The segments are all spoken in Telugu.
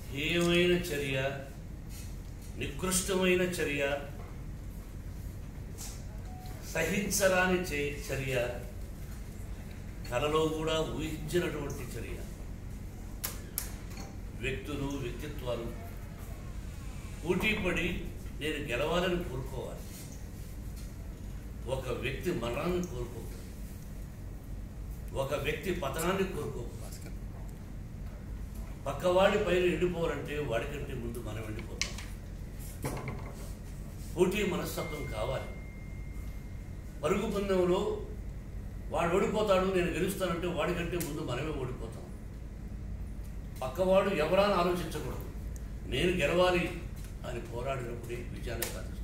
హేయమైన చర్య నికృష్టమైన చర్య సహించరాని చే- చర్య కలలో కూడా ఊహించినటువంటి చర్య వ్యక్తులు వ్యక్తిత్వాలు పోటీపడి నేను గెలవాలని కోరుకోవాలి ఒక వ్యక్తి మరణాన్ని కోరుకోకూడదు ఒక వ్యక్తి పతనాన్ని కోరుకోకూడదు పక్కవాడి పైన ఎండిపోవాలంటే వాడికంటే ముందు మనం ఎండిపోతాం పోటీ మనస్తత్వం కావాలి పరుగు పందెంలో వాడు ఓడిపోతాడు నేను గెలుస్తానంటే వాడికంటే ముందు మనమే ఓడిపోతాం పక్కవాడు ఎవరా అని ఆలోచించకూడదు నేను గెలవాలి అని పోరాడినప్పుడే విజయాన్ని సాధిస్తాను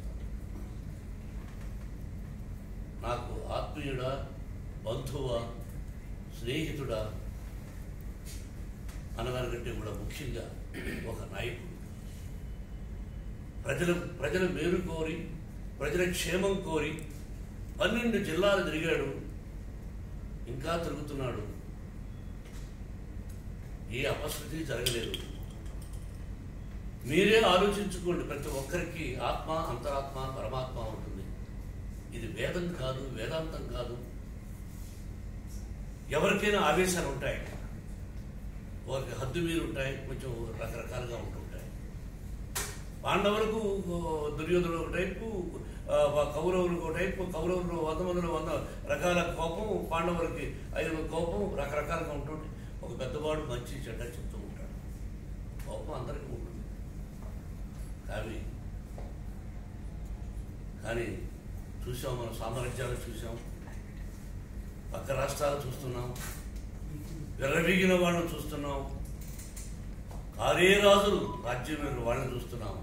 నాకు ఆత్మీయుడా బంధువా స్నేహితుడా అనగానికంటే కూడా ముఖ్యంగా ఒక నాయకుడు ప్రజల ప్రజల మేలు కోరి ప్రజల క్షేమం కోరి పన్నెండు జిల్లాలు తిరిగాడు ఇంకా తిరుగుతున్నాడు ఏ అపశృతి జరగలేదు మీరే ఆలోచించుకోండి ప్రతి ఒక్కరికి ఆత్మ అంతరాత్మ పరమాత్మ ఉంటుంది ఇది వేదం కాదు వేదాంతం కాదు ఎవరికైనా ఆవేశాలు ఉంటాయి వారికి హద్దు మీరు ఉంటాయి కొంచెం రకరకాలుగా ఉంటుంటాయి పాండవులకు దుర్యోధనుడు ఒక టైపు ఆ, కౌరవులకు ఒక టైపు కౌరవులు వంద మందిలో వంద రకాల కోపం పాండవులకి ఐదు కోపం రకరకాలుగా ఉంటుంది ఒక పెద్దవాడు మంచి చెడ్డ చెప్తూ ఉంటాడు కోపం అందరికీ ఉంటుంది కానీ కానీ చూసాం మనం సామ్రాజ్యాలు చూసాం పక్క రాష్ట్రాలు చూస్తున్నాం విర్రవీగిన వాళ్ళని చూస్తున్నాం ఆరే రాజులు రాజ్యం మీద వాళ్ళని చూస్తున్నాం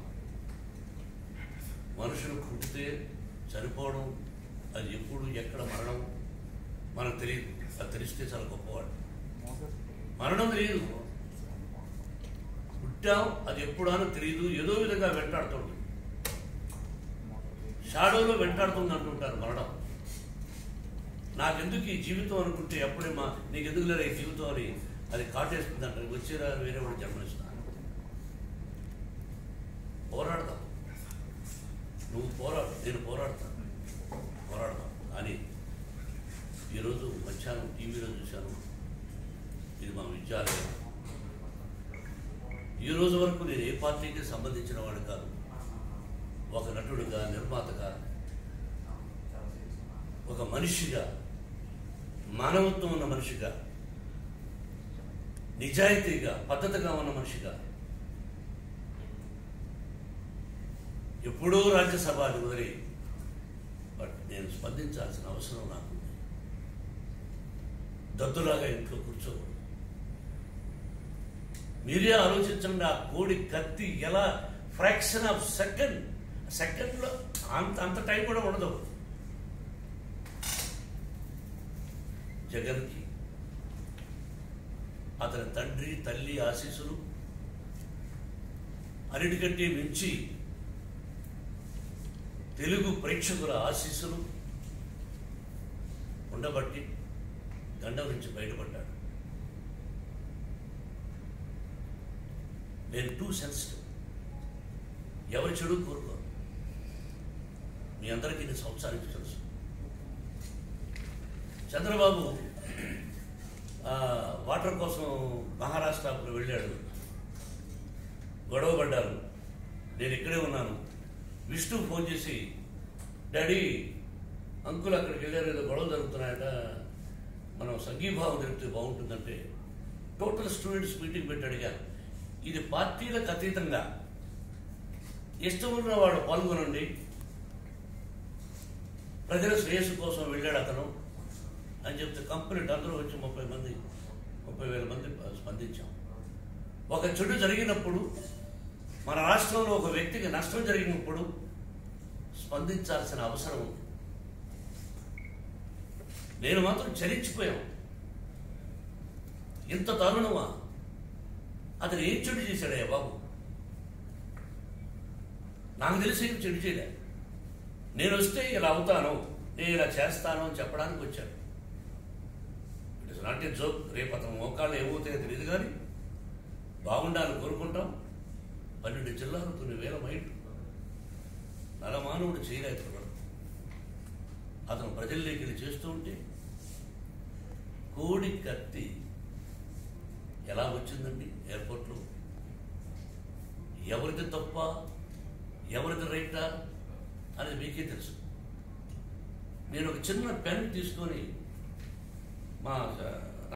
మనుషులు పుట్టితే చనిపోవడం అది ఎప్పుడు ఎక్కడ మరణం మనకు తెలియదు అది తెలిస్తే చాలా గొప్పవాడు మరణం తెలియదు పుట్టాం అది ఎప్పుడానో తెలియదు ఏదో విధంగా వెంటాడుతుంది షాడోలో వెంటాడుతుంది అంటుంటారు మరణం నాకెందుకు ఈ జీవితం అనుకుంటే ఎప్పుడే మా నీకు ఎందుకు లేదా ఈ జీవితం అని అది కాటేస్తుంది అంటారు వచ్చేరా వేరే వాడు జన్మనిస్తాను పోరాడతాం నువ్వు పోరాడు నేను పోరాడతాను పోరాడతాం కానీ ఈరోజు మధ్యాహ్నం టీవీలో చూశాను ఇది మా విద్యాలయం ఈ రోజు వరకు నేను ఏ పార్టీకి సంబంధించిన వాడు కాదు ఒక నటుడుగా నిర్మాతగా ఒక మనిషిగా మానవత్వం ఉన్న మనిషిగా నిజాయితీగా పద్ధతిగా ఉన్న మనిషిగా ఎప్పుడో రాజ్యసభ అది వదిలి బట్ నేను స్పందించాల్సిన అవసరం నాకుంది దద్దులాగా ఇంట్లో కూర్చోకూడదు మీరే ఆలోచించండి ఆ కోడి కత్తి ఎలా ఫ్రాక్షన్ ఆఫ్ సెకండ్ సెకండ్లో అంత అంత టైం కూడా ఉండదు జగన్కి అతని తండ్రి తల్లి ఆశీస్సులు అన్నిటికంటే మించి తెలుగు ప్రేక్షకుల ఆశీస్సులు ఉండబట్టి గండం నుంచి బయటపడ్డాడు నేను టూ సెన్సిటివ్ ఎవరి చెడు కోరుకోను మీ అందరికీ ఇది సంవత్సరానికి తెలుసు చంద్రబాబు ఆ, వాటర్ కోసం మహారాష్ట్రకు వెళ్ళాడు గొడవ పడ్డారు నేను ఇక్కడే ఉన్నాను విష్ణు ఫోన్ చేసి డాడీ అంకుల్ అక్కడికి వెళ్ళారు ఏదో గొడవ జరుగుతున్నాయట మనం సంఘీభావం జరిపితే బాగుంటుందంటే టోటల్ స్టూడెంట్స్ మీటింగ్ పెట్టి అడిగాను ఇది పార్టీలకు అతీతంగా ఇష్టం ఉన్న వాడు పాల్గొనండి ప్రజల శ్రేయస్సు కోసం వెళ్ళాడు అతను అని చెప్తే కంప్లీట్ అందరూ వచ్చి ముప్పై మంది ముప్పై వేల మంది స్పందించాం ఒక చెడు జరిగినప్పుడు మన రాష్ట్రంలో ఒక వ్యక్తికి నష్టం జరిగినప్పుడు స్పందించాల్సిన అవసరం ఉంది నేను మాత్రం చలించిపోయాం ఇంత దారుణమా అతను ఏం చెడు చేశాడయ్యా బాబు నాకు తెలిసి ఏం చెడు చేయలే నేను వస్తే ఇలా అవుతాను నేను ఇలా చేస్తాను అని చెప్పడానికి వచ్చాను it is not a joke రేపు అతను మోకాళ్ళు ఏమవుతాయో తెలియదు కానీ బాగుండాలని కోరుకుంటాం పన్నెండు జిల్లాలు కొన్ని వేల మైళ్ళు నరమానవుడు చేయలేకపోతున్నాడు అతను ప్రజల్లోకి వెళ్ళి చేస్తూ ఉంటే కోడి కత్తి ఎలా వచ్చిందండి ఎయిర్పోర్ట్లో ఎవరిది తప్ప ఎవరిది రైటా అనేది మీకే తెలుసు నేను ఒక చిన్న పెన్ తీసుకొని మా